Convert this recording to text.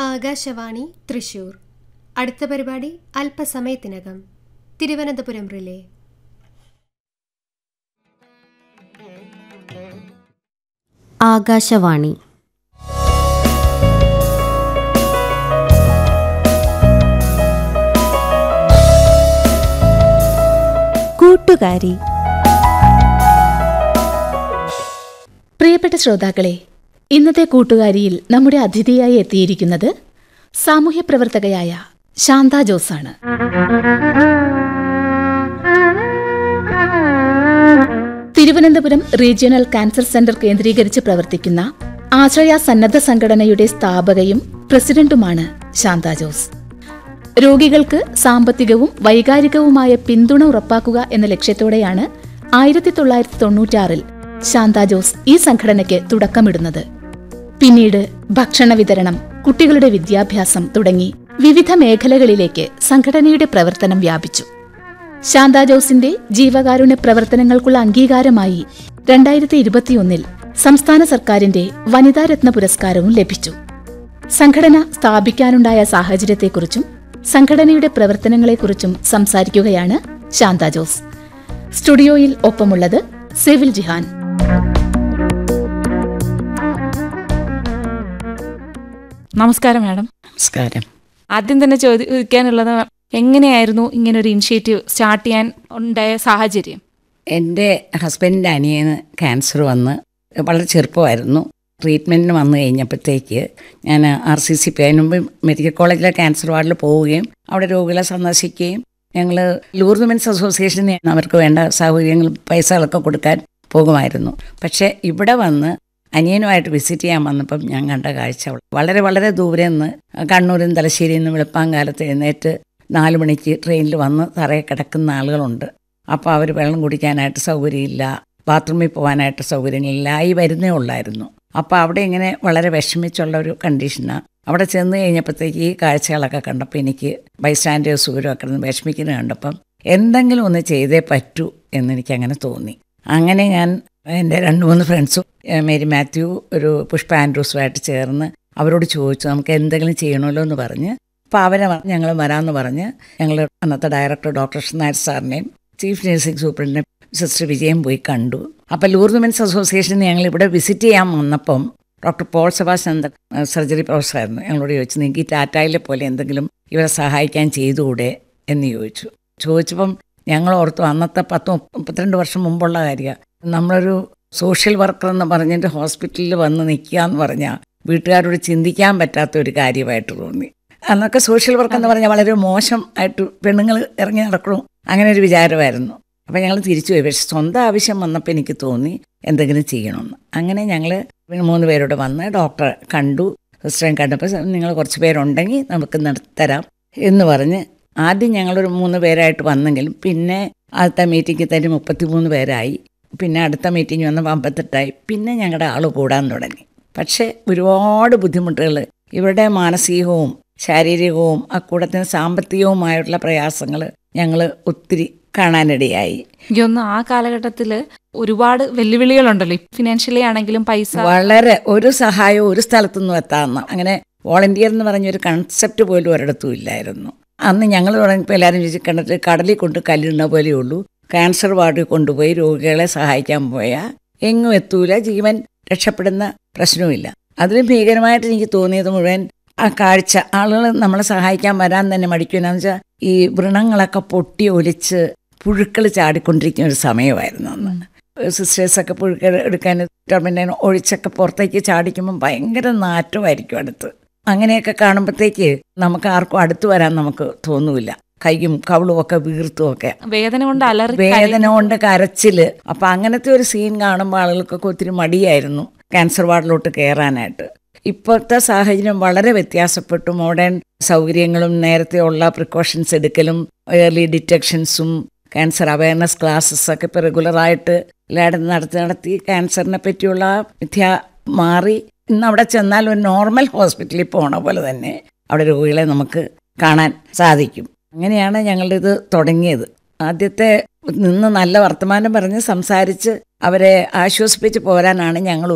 ആകാശവാണി തൃശൂർ അടുത്ത പരിപാടി അല്പസമയത്തിനകം തിരുവനന്തപുരം റിലേ ആകാശവാണി കൂട്ടുകാരി പ്രിയപ്പെട്ട ശ്രോതാക്കളെ ഇന്നത്തെ കൂട്ടുകാരിയിൽ നമ്മുടെ അതിഥിയായി എത്തിയിരിക്കുന്നത് സാമൂഹ്യ പ്രവർത്തകയായ ശാന്ത ജോസാണ് തിരുവനന്തപുരം റീജിയണൽ ക്യാൻസർ സെന്റർ കേന്ദ്രീകരിച്ച് പ്രവർത്തിക്കുന്ന ആശ്രയ സന്നദ്ധ സംഘടനയുടെ സ്ഥാപകയും പ്രസിഡന്റുമാണ് ശാന്ത ജോസ് രോഗികൾക്ക് സാമ്പത്തികവും വൈകാരികവുമായ പിന്തുണ ഉറപ്പാക്കുക എന്ന ലക്ഷ്യത്തോടെയാണ് ആയിരത്തി തൊള്ളായിരത്തി തൊണ്ണൂറ്റാറിൽ ശാന്ത ജോസ് ഈ സംഘടനയ്ക്ക് തുടക്കമിടുന്നത് പിന്നീട് ഭക്ഷണ വിതരണം കുട്ടികളുടെ വിദ്യാഭ്യാസം തുടങ്ങി വിവിധ മേഖലകളിലേക്ക് സംഘടനയുടെ പ്രവർത്തനം വ്യാപിച്ചു ശാന്ത ജോസിന്റെ ജീവകാരുണ്യ പ്രവർത്തനങ്ങൾക്കുള്ള അംഗീകാരമായി രണ്ടായിരത്തി ഇരുപത്തിയൊന്നിൽ സംസ്ഥാന സർക്കാരിന്റെ വനിതാരത്ന പുരസ്കാരവും ലഭിച്ചു സംഘടന സ്ഥാപിക്കാനുണ്ടായ സാഹചര്യത്തെക്കുറിച്ചും സംഘടനയുടെ പ്രവർത്തനങ്ങളെക്കുറിച്ചും സംസാരിക്കുകയാണ് ശാന്ത ജോസ് സ്റ്റുഡിയോയിൽ ഒപ്പമുള്ളത് സെവിൽ ജിഹാൻ നമസ്കാരം മാഡം നമസ്കാരം ആദ്യം തന്നെ ചോദിക്കാനുള്ളത് എങ്ങനെയായിരുന്നു ഇങ്ങനെ ഒരു ഇനിഷ്യേറ്റീവ് സ്റ്റാർട്ട് ചെയ്യാൻ ഉണ്ടായ സാഹചര്യം എൻ്റെ ഹസ്ബൻഡിൻ്റെ അനിയന് ക്യാൻസർ വന്ന് വളരെ ചെറുപ്പമായിരുന്നു ട്രീറ്റ്മെൻറ്റിന് വന്നു കഴിഞ്ഞപ്പോഴത്തേക്ക് ഞാൻ ആർ സി സി പി അതിന് മുമ്പ് മെഡിക്കൽ കോളേജിലെ ക്യാൻസർ വാർഡിൽ പോവുകയും അവിടെ രോഗികളെ സന്ദർശിക്കുകയും ഞങ്ങൾ ലൂർദ് മെൻസ് അസോസിയേഷന് അവർക്ക് വേണ്ട സൗകര്യങ്ങൾ പൈസകളൊക്കെ കൊടുക്കാൻ പോകുമായിരുന്നു പക്ഷേ ഇവിടെ വന്ന് അനിയനുമായിട്ട് വിസിറ്റ് ചെയ്യാൻ വന്നപ്പം ഞാൻ കണ്ട കാഴ്ച വളരെ വളരെ ദൂരെ നിന്ന് കണ്ണൂരും തലശ്ശേരിയിൽ നിന്ന് വെളുപ്പാങ്കാലത്ത് എഴുന്നേറ്റ് നാല് മണിക്ക് ട്രെയിനിൽ വന്ന് തറയെ കിടക്കുന്ന ആളുകളുണ്ട് അപ്പോൾ അവർ വെള്ളം കുടിക്കാനായിട്ട് സൗകര്യമില്ല ബാത്റൂമിൽ പോകാനായിട്ട് സൗകര്യങ്ങളില്ല ആയി വരുന്നേ ഉള്ളായിരുന്നു അപ്പോൾ അവിടെ ഇങ്ങനെ വളരെ വിഷമിച്ചുള്ള ഒരു കണ്ടീഷനാണ് അവിടെ ചെന്ന് കഴിഞ്ഞപ്പോഴത്തേക്ക് ഈ കാഴ്ചകളൊക്കെ കണ്ടപ്പോൾ എനിക്ക് ബൈസ്റ്റാൻഡേഴ്സ് ഒക്കെ ഇരുന്ന് വിഷമിക്കുന്നത് കണ്ടപ്പം എന്തെങ്കിലും ഒന്ന് ചെയ്തേ പറ്റൂ എന്നെനിക്ക് അങ്ങനെ തോന്നി അങ്ങനെ ഞാൻ എൻ്റെ രണ്ട് മൂന്ന് ഫ്രണ്ട്സും ഏഹ് മേരി മാത്യു ഒരു പുഷ്പ ആൻഡ്രൂസുമായിട്ട് ചേർന്ന് അവരോട് ചോദിച്ചു നമുക്ക് എന്തെങ്കിലും ചെയ്യണമല്ലോ എന്ന് പറഞ്ഞ് അപ്പോൾ അവരെ ഞങ്ങൾ വരാമെന്ന് പറഞ്ഞ് ഞങ്ങൾ അന്നത്തെ ഡയറക്ടർ ഡോക്ടർ നായർ സാറിനെയും ചീഫ് നഴ്സിംഗ് സൂപ്രണ്ടിനെ സിസ്റ്റർ വിജയം പോയി കണ്ടു അപ്പോൾ ലൂർദ് മെൻസ് അസോസിയേഷനിൽ ഞങ്ങൾ ഇവിടെ വിസിറ്റ് ചെയ്യാൻ വന്നപ്പം ഡോക്ടർ പോൾ സെബാസ്റ്റ്യൻ സർജറി പ്രൊഫസറായിരുന്നു ഞങ്ങളോട് ചോദിച്ചു നിങ്ങൾക്ക് ഈ ടാറ്റായിലെ പോലെ എന്തെങ്കിലും ഇവരെ സഹായിക്കാൻ ചെയ്തുകൂടെ എന്ന് ചോദിച്ചു ചോദിച്ചപ്പം ഞങ്ങൾ ഓർത്തു അന്നത്തെ പത്ത് മുപ്പത്തിരണ്ട് വർഷം മുമ്പുള്ള കാര്യമാണ് നമ്മളൊരു സോഷ്യൽ വർക്കർ എന്ന് പറഞ്ഞിട്ട് ഹോസ്പിറ്റലിൽ വന്ന് നിൽക്കുക എന്ന് പറഞ്ഞാൽ വീട്ടുകാരോട് ചിന്തിക്കാൻ പറ്റാത്ത ഒരു കാര്യമായിട്ട് തോന്നി അന്നൊക്കെ സോഷ്യൽ വർക്ക് എന്ന് പറഞ്ഞാൽ വളരെ മോശം ആയിട്ട് പെണ്ണുങ്ങൾ ഇറങ്ങി നടക്കണം അങ്ങനെ ഒരു വിചാരമായിരുന്നു അപ്പം ഞങ്ങൾ തിരിച്ചു പോയി പക്ഷെ സ്വന്തം ആവശ്യം വന്നപ്പോൾ എനിക്ക് തോന്നി എന്തെങ്കിലും ചെയ്യണമെന്ന് അങ്ങനെ ഞങ്ങൾ മൂന്ന് പേരോട് വന്ന് ഡോക്ടറെ കണ്ടു സിസ്റ്ററെ കണ്ടപ്പോൾ നിങ്ങൾ കുറച്ച് പേരുണ്ടെങ്കിൽ നമുക്ക് നടത്തരാം എന്ന് പറഞ്ഞ് ആദ്യം ഞങ്ങളൊരു മൂന്ന് പേരായിട്ട് വന്നെങ്കിലും പിന്നെ ആദ്യത്തെ മീറ്റിങ്ങിൽ തന്നെ മുപ്പത്തിമൂന്ന് പേരായി പിന്നെ അടുത്ത മീറ്റിംഗ് വന്നപ്പോൾ അമ്പത്തെട്ടായി പിന്നെ ഞങ്ങളുടെ ആൾ കൂടാൻ തുടങ്ങി പക്ഷേ ഒരുപാട് ബുദ്ധിമുട്ടുകൾ ഇവരുടെ മാനസികവും ശാരീരികവും അക്കൂടത്തിന് സാമ്പത്തികവുമായിട്ടുള്ള പ്രയാസങ്ങൾ ഞങ്ങൾ ഒത്തിരി കാണാനിടയായി എനിക്കൊന്ന് ആ കാലഘട്ടത്തിൽ ഒരുപാട് വെല്ലുവിളികളുണ്ടല്ലോ ഫിനാൻഷ്യലി ആണെങ്കിലും പൈസ വളരെ ഒരു സഹായവും ഒരു സ്ഥലത്തുനിന്നും എത്താമെന്ന് അങ്ങനെ വോളണ്ടിയർ എന്ന് പറഞ്ഞൊരു കൺസെപ്റ്റ് പോലും ഒരിടത്തും ഇല്ലായിരുന്നു അന്ന് ഞങ്ങൾ തുടങ്ങിയപ്പോൾ എല്ലാവരും ചോദിച്ചു കണ്ടിട്ട് കടലിൽ കൊണ്ട് കല്ലിടുന്ന പോലെയുള്ളൂ ക്യാൻസർ വാർഡിൽ കൊണ്ടുപോയി രോഗികളെ സഹായിക്കാൻ പോയാൽ എങ്ങും എത്തൂല ജീവൻ രക്ഷപ്പെടുന്ന പ്രശ്നവുമില്ല അതിലും ഭീകരമായിട്ട് എനിക്ക് തോന്നിയത് മുഴുവൻ ആ കാഴ്ച ആളുകൾ നമ്മളെ സഹായിക്കാൻ വരാൻ തന്നെ മടിക്കുമെന്നു വെച്ചാൽ ഈ വൃണങ്ങളൊക്കെ പൊട്ടി ഒലിച്ച് പുഴുക്കൾ ചാടിക്കൊണ്ടിരിക്കുന്ന ഒരു സമയമായിരുന്നു അന്ന് സിസ്റ്റേഴ്സൊക്കെ പുഴുക്കൾ എടുക്കാൻ ടെർമിനൽ ഒഴിച്ചൊക്കെ പുറത്തേക്ക് ചാടിക്കുമ്പോൾ ഭയങ്കര നാറ്റമായിരിക്കും അടുത്ത് അങ്ങനെയൊക്കെ കാണുമ്പോഴത്തേക്ക് നമുക്ക് ആർക്കും അടുത്ത് വരാൻ നമുക്ക് തോന്നൂല കൈയും കവിളും ഒക്കെ വീർത്തും ഒക്കെ വേദന കൊണ്ട് അലറി വേദന കൊണ്ട് കരച്ചില് അപ്പൊ അങ്ങനത്തെ ഒരു സീൻ കാണുമ്പോൾ ആളുകൾക്കൊക്കെ ഒത്തിരി മടിയായിരുന്നു ക്യാൻസർ വാർഡിലോട്ട് കയറാനായിട്ട് ഇപ്പോഴത്തെ സാഹചര്യം വളരെ വ്യത്യാസപ്പെട്ടു മോഡേൺ സൗകര്യങ്ങളും നേരത്തെ ഉള്ള പ്രിക്കോഷൻസ് എടുക്കലും ഏർലി ഡിറ്റക്ഷൻസും ക്യാൻസർ അവയർനെസ് ക്ലാസ്സസ് ഒക്കെ ഇപ്പോൾ റെഗുലറായിട്ട് എല്ലായിടത്തും നടത്തി നടത്തി ക്യാൻസറിനെ പറ്റിയുള്ള വിദ്യ മാറി ഇന്ന് അവിടെ ചെന്നാൽ ഒരു നോർമൽ ഹോസ്പിറ്റലിൽ പോണ പോലെ തന്നെ അവിടെ രോഗികളെ നമുക്ക് കാണാൻ സാധിക്കും അങ്ങനെയാണ് ഞങ്ങളുടെ ഇത് തുടങ്ങിയത് ആദ്യത്തെ നിന്ന് നല്ല വർത്തമാനം പറഞ്ഞ് സംസാരിച്ച് അവരെ ആശ്വസിപ്പിച്ച് പോരാനാണ് ഞങ്ങൾ